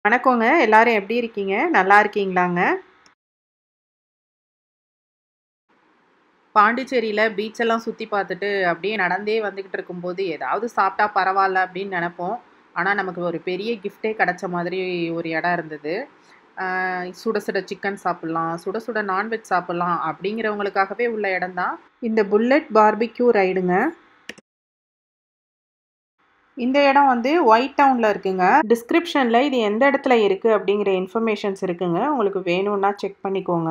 வணக்கங்க எல்லாரும் எப்படி இருக்கீங்க நல்லா இருக்கீங்களாங்க பாண்டிச்சேரியில் பீச்செல்லாம் சுற்றி பார்த்துட்டு அப்படியே நடந்தே வந்துக்கிட்டு இருக்கும்போது ஏதாவது சாப்பிட்டா பரவாயில்ல அப்படின்னு நினப்போம் ஆனால் நமக்கு ஒரு பெரிய கிஃப்டே கிடச்ச மாதிரி ஒரு இடம் இருந்தது ஆஹ் சுட சுட சிக்கன் சாப்பிட்லாம் சுட சுட நான்வெஜ் சாப்பிட்லாம் அப்படிங்கிறவங்களுக்காகவே உள்ள இடம் தான் இந்த புல்லட் பார்பிக்யூ ரைடுங்க இந்த இடம் வந்து ஒயிட் டவுனில் இருக்குங்க டிஸ்கிரிப்ஷனில் இது எந்த இடத்துல இருக்குது அப்படிங்கிற இன்ஃபர்மேஷன்ஸ் இருக்குங்க உங்களுக்கு வேணும்னா செக் பண்ணிக்கோங்க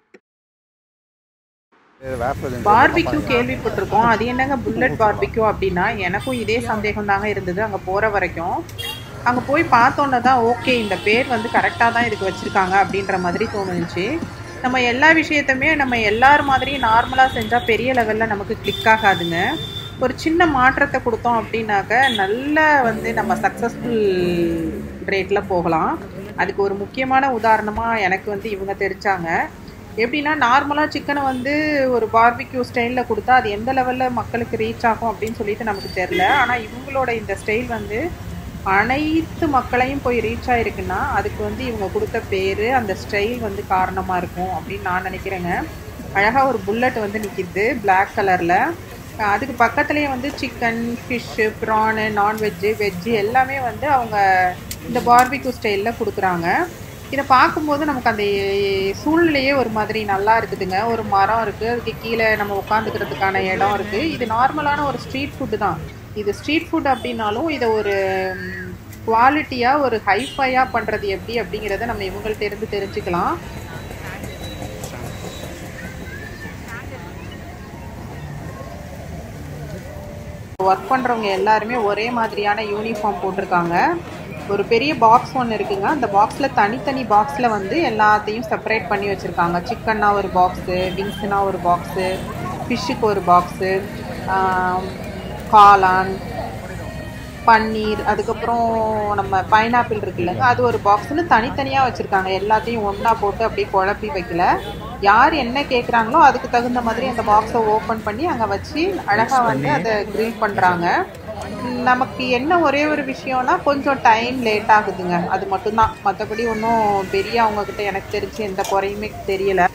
பார்பிக்யூ கேள்விப்பட்டிருக்கோம் அது என்னங்க புல்லட் பார்பிக்யூ அப்படின்னா எனக்கும் இதே சந்தேகம் தாங்க இருந்தது அங்கே போகிற வரைக்கும் அங்கே போய் பார்த்தோன்னே தான் ஓகே இந்த பேர் வந்து கரெக்டாக தான் இதுக்கு வச்சுருக்காங்க அப்படின்ற மாதிரி தோணுச்சு நம்ம எல்லா விஷயத்தையுமே நம்ம எல்லார் மாதிரியும் நார்மலாக செஞ்சால் பெரிய லெவலில் நமக்கு கிளிக் ஆகாதுங்க ஒரு சின்ன மாற்றத்தை கொடுத்தோம் அப்படின்னாக்க நல்ல வந்து நம்ம சக்ஸஸ்ஃபுல் ரேட்டில் போகலாம் அதுக்கு ஒரு முக்கியமான உதாரணமாக எனக்கு வந்து இவங்க தெரிஞ்சாங்க எப்படின்னா நார்மலாக சிக்கனை வந்து ஒரு பார்பிக்யூ ஸ்டைலில் கொடுத்தா அது எந்த லெவலில் மக்களுக்கு ரீச் ஆகும் அப்படின்னு சொல்லிட்டு நமக்கு தெரில ஆனால் இவங்களோட இந்த ஸ்டைல் வந்து அனைத்து மக்களையும் போய் ரீச் ஆகிருக்குன்னா அதுக்கு வந்து இவங்க கொடுத்த பேர் அந்த ஸ்டைல் வந்து காரணமாக இருக்கும் அப்படின்னு நான் நினைக்கிறேங்க அழகாக ஒரு புல்லட் வந்து நிற்கிது பிளாக் கலரில் அதுக்கு பக்கத்துலேயே வந்து chicken fish prawn non veg veg எல்லாமே வந்து அவங்க இந்த பார்பிக்யூ ஸ்டைலில் கொடுக்குறாங்க இதை பார்க்கும்போது நமக்கு அந்த சூழ்நிலையே ஒரு மாதிரி நல்லா இருக்குதுங்க ஒரு மரம் இருக்குது அதுக்கு கீழே நம்ம உட்காந்துக்கிறதுக்கான இடம் இருக்குது இது நார்மலான ஒரு ஸ்ட்ரீட் ஃபுட்டு தான் இது ஸ்ட்ரீட் ஃபுட் அப்படின்னாலும் இதை ஒரு குவாலிட்டியாக ஒரு ஹைஃபையாக பண்ணுறது எப்படி அப்படிங்கிறத நம்ம இவங்கள்ட்ட இருந்து தெரிஞ்சுக்கலாம் ஒர்க் பண்ணுறவங்க எல்லாருமே ஒரே மாதிரியான யூனிஃபார்ம் போட்டிருக்காங்க ஒரு பெரிய பாக்ஸ் ஒன்று இருக்குங்க அந்த பாக்ஸில் தனித்தனி பாக்ஸில் வந்து எல்லாத்தையும் செப்பரேட் பண்ணி வச்சுருக்காங்க சிக்கன்னா ஒரு பாக்ஸு விங்ஸ்னா ஒரு பாக்ஸு ஃபிஷ்ஷுக்கு ஒரு பாக்ஸு காளான் பன்னீர் அதுக்கப்புறம் நம்ம பைனாப்பிள் இருக்குல்லங்க அது ஒரு பாக்ஸ்னு தனித்தனியாக வச்சுருக்காங்க எல்லாத்தையும் ஒன்றா போட்டு அப்படியே குழப்பி வைக்கல யார் என்ன கேட்குறாங்களோ அதுக்கு தகுந்த மாதிரி அந்த பாக்ஸை ஓப்பன் பண்ணி அங்கே வச்சு அழகாக வந்து அதை க்ரில் பண்ணுறாங்க நமக்கு என்ன ஒரே ஒரு விஷயம்னா கொஞ்சம் டைம் லேட் ஆகுதுங்க அது மட்டும்தான் மற்றபடி ஒன்றும் பெரிய அவங்கக்கிட்ட எனக்கு தெரிஞ்சு எந்த குறையுமே தெரியலை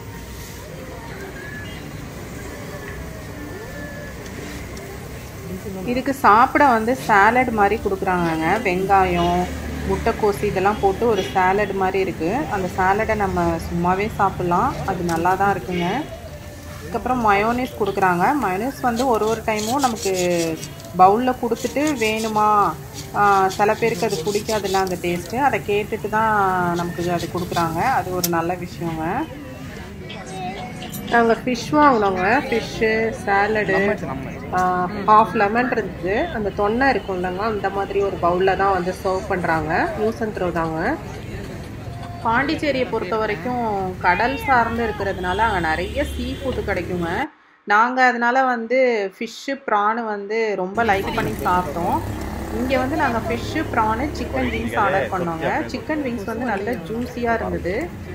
இதுக்கு சாப்பிட வந்து சாலட் மாதிரி கொடுக்குறாங்கங்க வெங்காயம் முட்டைக்கோசு இதெல்லாம் போட்டு ஒரு சாலட் மாதிரி இருக்குது அந்த சாலடை நம்ம சும்மாவே சாப்பிட்லாம் அது நல்லா தான் இருக்குங்க அதுக்கப்புறம் மயோனீஸ் கொடுக்குறாங்க மயோனீஸ் வந்து ஒரு ஒரு டைமும் நமக்கு பவுலில் கொடுத்துட்டு வேணுமா சில பேருக்கு அது பிடிக்காதுல்ல அந்த டேஸ்ட்டு அதை கேட்டுட்டு தான் நமக்கு அது கொடுக்குறாங்க அது ஒரு நல்ல விஷயங்க நாங்கள் ஃபிஷ் வாங்கினோங்க ஃபிஷ்ஷு சாலடு ஹாஃப் லெமன் இருந்தது அந்த தொன்னை இருக்கும் இல்லைங்க அந்த மாதிரி ஒரு பவுலில் தான் வந்து சர்வ் பண்ணுறாங்க யூஸ் அண்ட் த்ரோ தாங்க பாண்டிச்சேரியை பொறுத்த வரைக்கும் கடல் சார்ந்து இருக்கிறதுனால அங்கே நிறைய சீ ஃபுட்டு கிடைக்குங்க நாங்கள் அதனால் வந்து ஃபிஷ்ஷு ப்ரானு வந்து ரொம்ப லைக் பண்ணி சாப்பிட்டோம் இங்கே வந்து நாங்கள் fish prawn chicken wings order பண்ணோங்க சிக்கன் விங்ஸ் வந்து நல்ல ஜூஸியாக இருந்தது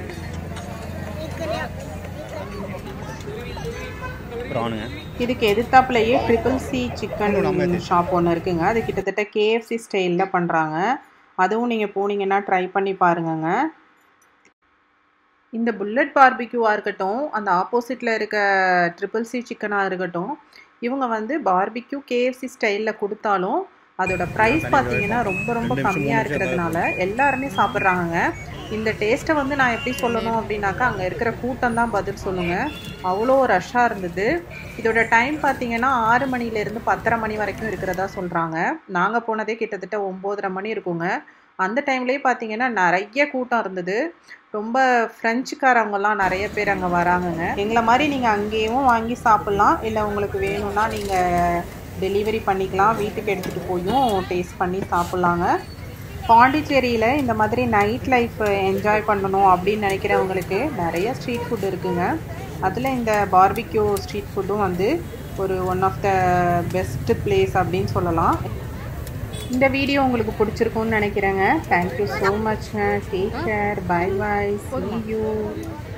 இதுக்கு எதிர்த்தாப்புலையே ட்ரிபிள் சி சிக்கன் ஷாப் ஒன்று இருக்குங்க அது கிட்டத்தட்ட கேஎஃப்சி ஸ்டைலில் பண்ணுறாங்க அதுவும் நீங்கள் போனீங்கன்னா ட்ரை பண்ணி பாருங்கங்க இந்த புல்லட் பார்பிக்யூவாக இருக்கட்டும் அந்த ஆப்போசிட்டில் இருக்க ட்ரிபிள் சி சிக்கனாக இருக்கட்டும் இவங்க வந்து பார்பிக்யூ கேஎஃப்சி ஸ்டைலில் கொடுத்தாலும் அதோட ப்ரைஸ் பார்த்தீங்கன்னா ரொம்ப ரொம்ப கம்மியாக இருக்கிறதுனால எல்லாருமே சாப்பிட்றாங்க இந்த டேஸ்ட்டை வந்து நான் எப்படி சொல்லணும் அப்படின்னாக்கா அங்கே இருக்கிற கூட்டம் தான் பதில் சொல்லுங்க அவ்வளோ ரஷ்ஷாக இருந்தது இதோட டைம் பார்த்தீங்கன்னா ஆறு மணிலேருந்து பத்தரை மணி வரைக்கும் இருக்கிறதா சொல்கிறாங்க நாங்கள் போனதே கிட்டத்தட்ட ஒம்போதரை மணி இருக்குங்க அந்த டைம்லேயே பார்த்தீங்கன்னா நிறைய கூட்டம் இருந்தது ரொம்ப ஃப்ரெஞ்சுக்காரவங்கலாம் நிறைய பேர் அங்கே வராங்கங்க எங்களை மாதிரி நீங்கள் அங்கேயும் வாங்கி சாப்பிட்லாம் இல்லை உங்களுக்கு வேணும்னா நீங்கள் டெலிவரி பண்ணிக்கலாம் வீட்டுக்கு எடுத்துகிட்டு போயும் டேஸ்ட் பண்ணி சாப்பிட்லாங்க பாண்டிச்சேரியில் இந்த மாதிரி நைட் லைஃப் என்ஜாய் பண்ணணும் அப்படின்னு நினைக்கிறவங்களுக்கு நிறைய ஸ்ட்ரீட் ஃபுட் இருக்குங்க அதில் இந்த பார்பிக்யூ ஸ்ட்ரீட் ஃபுட்டும் வந்து ஒரு one of the best place அப்படின்னு சொல்லலாம் இந்த வீடியோ உங்களுக்கு பிடிச்சிருக்கும்னு நினைக்கிறேங்க தேங்க்யூ ஸோ மச்ங்க take care bye bye see you